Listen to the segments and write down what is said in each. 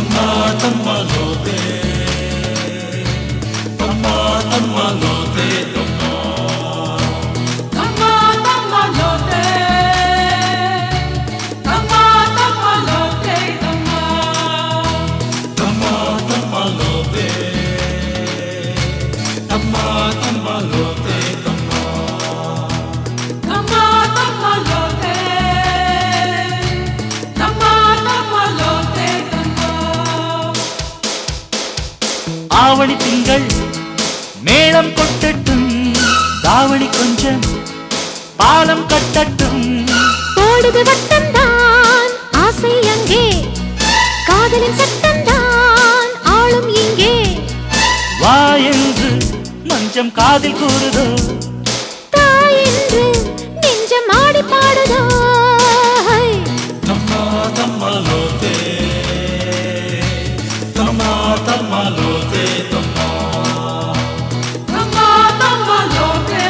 தம்மா தம்மா லோதே தம்மா தம்மா லோதே தம்மா தம்மா தம்மா லோட்டே தம்மா தம்மா லோட்டே தம்மா தம்மா தம்மா லோதே தம்மா தம்மா லோதே தம்மா தம்மா தம்மா லோட்டே தம்மா தம்மா லோட்டே தம்மா ஆவணி திங்கள் மேளம் கொட்டட்டும் தாவணி கொஞ்சம் பாலம் கட்டட்டும் போடுது வட்டம்தான் ஆசை அங்கே காதலின் சட்டம்தான் ஆளும் இங்கே வா என்று மஞ்சம் காதில் கூறுதோ தாய் என்று நெஞ்சம் ஆடி பாடுதோ ஹை. தம்மா தம்மா லோதே தம்மா தம்மா லோதே தம்மா தம்மா தம்மா லோட்டே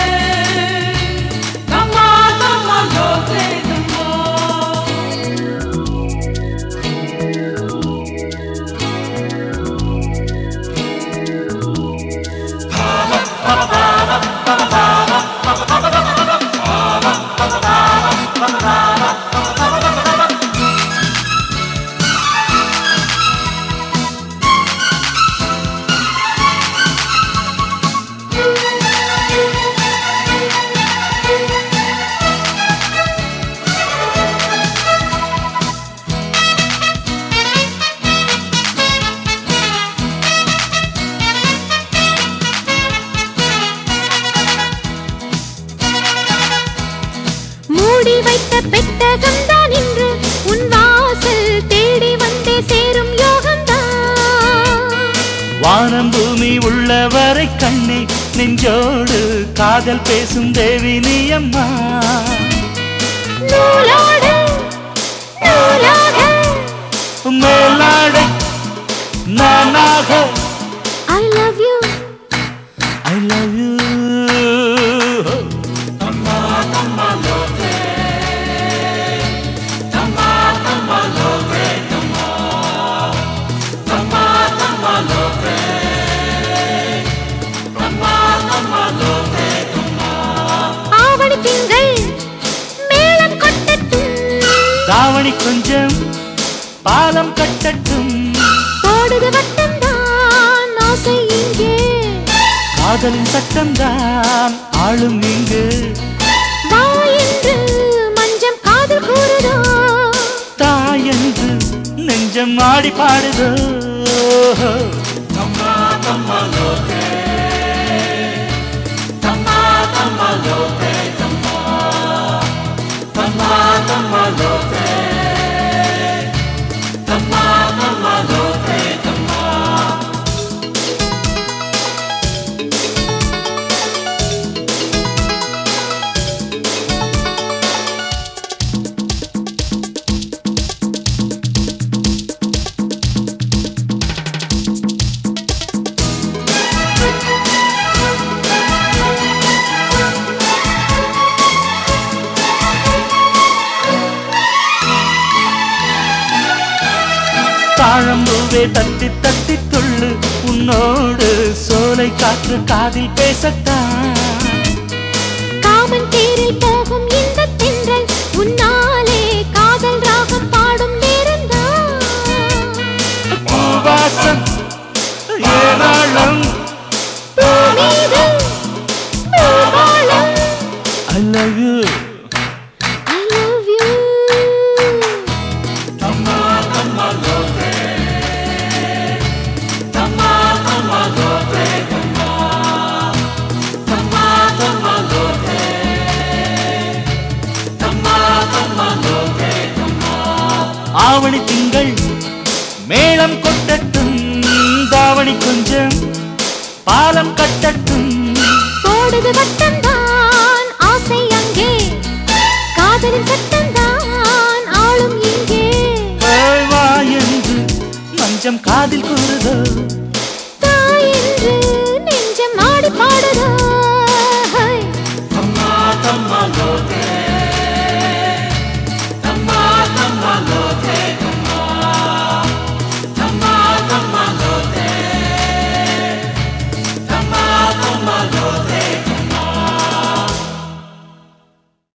தம்மா தம்மா லோட்டே தம்மா மூடி வைத்த பெட்டகம் தான் இன்று உன் வாசல் தேடி வந்தே சேரும் யோகம்தான் வானம் பூமி உள்ளவரை கண்ணே நெஞ்சோடு காதல் பேசும் தேவி நீ அம்மா நூலோடு நூலாக மேலாடை நானாக I love you I love you ஆவணி திங்கள் மேளம் கொட்டட்டும் தாவணி கொஞ்சம் பாலம் கட்டட்டும் போடுது வட்டம்தான் ஆசை இங்கே காதலின் சட்டம்தான் ஆளும் இங்கு வா என்று மஞ்சம் காதல் கூறுதோ தாய் என்று நெஞ்சம் ஆடி பாடுதோ தம்மா தம்மா லோதே தம்மா தம்மா லோதே தம்மா தம்மா தம்மா லோதே தம்மா தம்மா லோதே தம்மா தாழம்பூவே தட்டி தட்டி துள்ளு உன்னோடு சோலை காற்று காதில் பேசத்தான் காமன் தேரில் போகும் இந்த தென்றல் உன்னாலே காதல் ராகம் பாடும் நேரம்தான் பூவாசம் ஏராளம் மீது பூபாலம் I love you I love you தம்மா தம்மா லோதே தம்மா தம்மா லோதே தம்மா தம்மா தம்மா லோதே தம்மா தம்மா லோதே தம்மா ஆவணி திங்கள் மேளம் கொட்டட்டும் தாவணி கொஞ்சம் பாலம் கட்டட்டும் போடுது வட்டம்தான் ஆசை அங்கே காதலின் சட்டம்தான் ஆளும் இங்கே வா என்று மஞ்சம் காதில் கூறுதோ